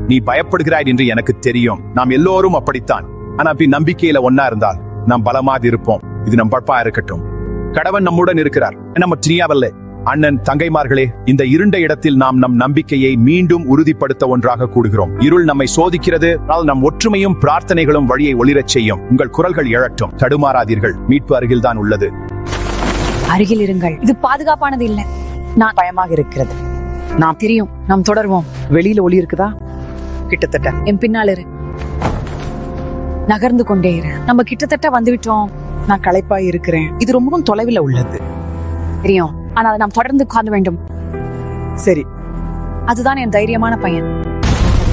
நீ பயப்படுகிறாய் என்று எனக்கு தெரியும் நாம் எல்லோரும் அப்படித்தான் ஆனா அப்படி நம்பிக்கையில ஒன்னா இருந்தால் நாம் பலமாக இருப்போம் இது நம் பழப்பா இருக்கட்டும் கடவன் நம்முடன் இருக்கிறார் நம்ம திரியாவல்ல அண்ணன் தங்கைமார்களே இந்த இருண்ட இடத்தில் நாம் நம் நம்பிக்கையை மீண்டும் உறுதிப்படுத்த ஒன்றாக கூடுகிறோம் இருள் நம்மை சோதிக்கிறது ஆனால் நம் ஒற்றுமையும் பிரார்த்தனைகளும் வழியை ஒளிரச் செய்யும் உங்கள் குரல்கள் எழட்டும் தடுமாறாதீர்கள் மீட்பு அருகில்தான் உள்ளது அருகில் இருங்கள் இது பாதுகாப்பானது இல்ல நான் பயமாக இருக்கிறது நாம் தெரியும் நாம் தொடர்வோம் வெளியில ஒளி இருக்குதா கிட்டத்தட்ட என் பின்னால் இரு நகர்ந்து கொண்டே இரு நம்ம கிட்டத்தட்ட வந்துவிட்டோம் நான் களைப்பாய் இருக்கிறேன் இது ரொம்பவும் தொலைவில் உள்ளது தெரியும் ஆனால் நாம் தொடர்ந்து காண வேண்டும் சரி அதுதான் என் தைரியமான பையன்